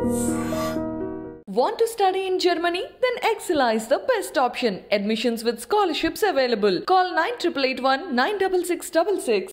Want to study in Germany? Then Excella is the best option. Admissions with scholarships available. Call 9881 96666.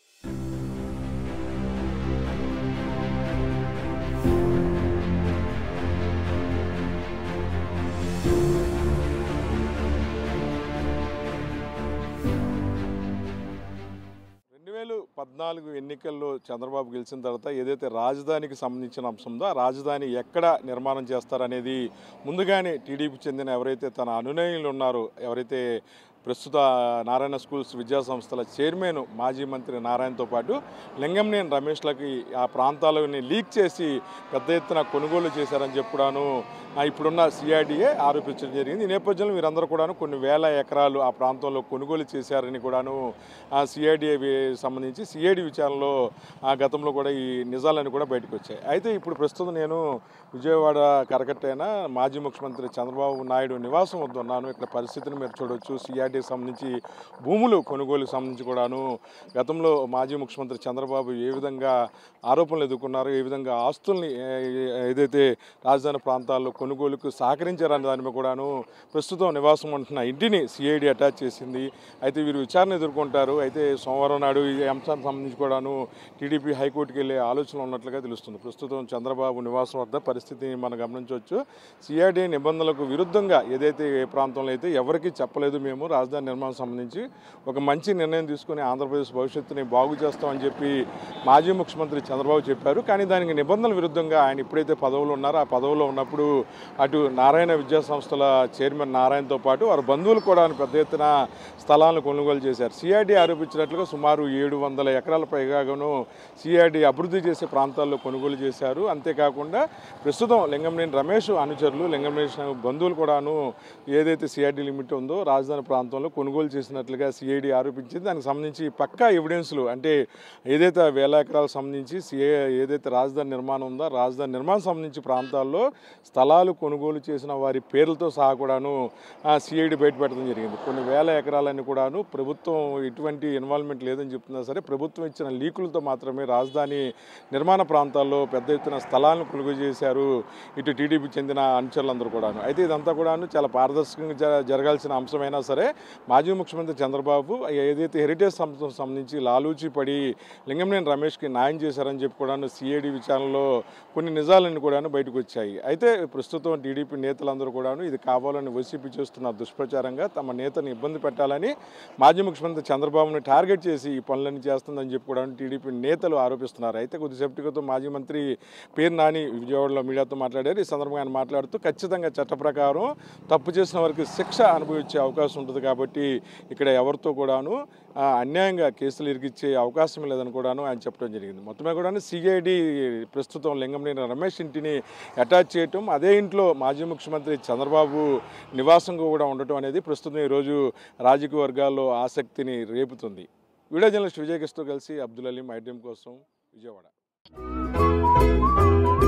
రెండు వేలు పద్నాలుగు ఎన్నికల్లో చంద్రబాబు గెలిచిన తర్వాత ఏదైతే రాజధానికి సంబంధించిన అంశం ఉందో ఆ రాజధాని ఎక్కడ నిర్మాణం చేస్తారనేది ముందుగానే టీడీపీ చెందిన ఎవరైతే తన అనునయులు ఉన్నారో ఎవరైతే ప్రస్తుత నారాయణ స్కూల్స్ విద్యా సంస్థల చైర్మన్ మాజీ మంత్రి నారాయణతో పాటు లింగంనేని రమేష్లకి ఆ ప్రాంతాలని లీక్ చేసి పెద్ద ఎత్తున కొనుగోలు చేశారని చెప్పుడాను ఆ ఇప్పుడున్న సిఆర్డీఏ ఆరోపించడం జరిగింది ఈ నేపథ్యంలో వీరందరూ కూడాను కొన్ని వేల ఎకరాలు ఆ ప్రాంతంలో కొనుగోలు చేశారని కూడాను ఆ సిఐడిఏ సంబంధించి సిఐడి విచారణలో ఆ గతంలో కూడా ఈ నిజాలన్నీ కూడా బయటకు వచ్చాయి అయితే ఇప్పుడు ప్రస్తుతం నేను విజయవాడ కరకట్టైన మాజీ ముఖ్యమంత్రి చంద్రబాబు నాయుడు నివాసం వద్ద ఉన్నాను ఇక్కడ పరిస్థితిని మీరు చూడొచ్చు సిఆర్డీకి సంబంధించి భూములు కొనుగోలుకు సంబంధించి కూడాను గతంలో మాజీ ముఖ్యమంత్రి చంద్రబాబు ఏ విధంగా ఆరోపణలు ఎదుర్కొన్నారు ఏ విధంగా ఆస్తుల్ని ఏ- ఏ- ఏదైతే రాజధాని ప్రాంతాల్లో కొనుగోలుకు సహకరించారనే దాని మీద కూడాను ప్రస్తుతం నివాసం ఉంటున్న ఇంటిని సిఐడి అటాచ్ చేసింది అయితే వీరు విచారణ ఎదుర్కొంటారు అయితే సోమవారం నాడు ఈ అంశానికి సంబంధించి కూడాను టీడీపీ హైకోర్టుకి వెళ్ళే ఆలోచన ఉన్నట్లుగా తెలుస్తుంది ప్రస్తుతం చంద్రబాబు నివాసం వద్ద పరిస్థితిని మనం గమనించవచ్చు సిఐడి నిబంధనలకు విరుద్ధంగా ఏదైతే ఏ ప్రాంతంలో అయితే ఎవరికీ చెప్పలేదు మేము రాజధాని నిర్మాణం సంబంధించి ఒక మంచి నిర్ణయం తీసుకుని ఆంధ్రప్రదేశ్ భవిష్యత్తుని బాగు చేస్తామని చెప్పి మాజీ ముఖ్యమంత్రి చంద్రబాబు చెప్పారు కానీ దానికి నిబంధనల విరుద్ధంగా ఆయన ఎప్పుడైతే పదవులు ఉన్నారో ఆ పదవిలో ఉన్నప్పుడు అటు నారాయణ విద్యా సంస్థల చైర్మన్ నారాయణతో పాటు వారి బంధువులు కూడా పెద్ద ఎత్తున స్థలాలను కొనుగోలు చేశారు సిఆర్డీ ఆరోపించినట్లుగా సుమారు ఏడు వందల ఎకరాల పైగాను సిఆర్డీ అభివృద్ధి చేసే ప్రాంతాల్లో కొనుగోలు చేశారు అంతేకాకుండా ప్రస్తుతం లింగంనేని రమేష్ అనుచరులు లింగంనేని బంధువులు కూడాను ఏదైతే సిఆర్డీ లిమిట్ ఉందో రాజధాని ప్రాంతంలో కొనుగోలు చేసినట్లుగా సిఐడి ఆరోపించింది దానికి సంబంధించి పక్కా ఎవిడెన్స్లు అంటే ఏదైతే వేల ఎకరాలకు సంబంధించి సిఏ ఏదైతే రాజధాని నిర్మాణం ఉందో ఆ రాజధాని నిర్మాణం సంబంధించి ప్రాంతాల్లో స్థలాలు కొనుగోలు చేసిన వారి పేర్లతో సహా కూడాను సిఐడి బయటపెట్టడం జరిగింది కొన్ని వేల ఎకరాలన్నీ కూడాను ప్రభుత్వం ఎటువంటి ఇన్వాల్వ్మెంట్ లేదని చెప్తున్నా సరే ప్రభుత్వం ఇచ్చిన లీకులతో మాత్రమే రాజధాని నిర్మాణ ప్రాంతాల్లో పెద్ద ఎత్తున స్థలాలను కొనుగోలు చేశారు ఇటు టీడీపీ చెందిన అనుచరులందరూ కూడాను అయితే ఇదంతా కూడాను చాలా పారదర్శకంగా జ- జరగాల్సిన అంశమైనా సరే మాజీ ముఖ్యమంత్రి చంద్రబాబు ఏదైతే హెరిటేజ్ సంస్థకు సంబంధించి లాలూచి పడి లింగంనేని రమేష్కి న్యాయం చేశారని చెప్పి కూడాను సిఐడి విచారణలో కొన్ని నిజాలన్నీ కూడాను బయటకు వచ్చాయి అయితే ప్రస్తుతం టీడీపీ నేతలందరూ కూడాను ఇది కావాలని వైసీపీ చేస్తున్న దుష్ప్రచారంగా తమ నేతను ఇబ్బంది పెట్టాలని మాజీ ముఖ్యమంత్రి చంద్రబాబుని టార్గెట్ చేసి ఈ పనులన్నీ చేస్తుందని చెప్పి కూడా టీడీపీ నేతలు ఆరోపిస్తున్నారు అయితే కొద్దిసేపటి క్రితం మాజీ మంత్రి పేరు నాని విజయవాడలో మీడియాతో మాట్లాడారు ఈ సందర్భంగా ఆయన మాట్లాడుతూ ఖచ్చితంగా చట్ట ప్రకారం తప్పు చేసిన వారికి శిక్ష అనుభవించే అవకాశం ఉంటుంది కాబట్టి ఇక్కడ ఎవరితో కూడాను ఆ, అన్యాయంగా కేసులు ఇరికిచ్చే అవకాశం లేదని కూడాను ఆయన చెప్పడం జరిగింది మొత్తమే కూడాను సిఐడి ప్రస్తుతం లింగంనేని రమేష్ ఇంటిని అటాచ్ చేయటం అదే ఇంట్లో మాజీ ముఖ్యమంత్రి చంద్రబాబు నివాసంగా కూడా ఉండటం అనేది ప్రస్తుతం ఈరోజు రాజకీయ వర్గాల్లో ఆసక్తిని రేపుతుంది వీడియో జర్నలిస్ట్ విజయ్ కిష్తో కలిసి అబ్దుల్ అలీం ఐడ్రీమ్ కోసం విజయవాడ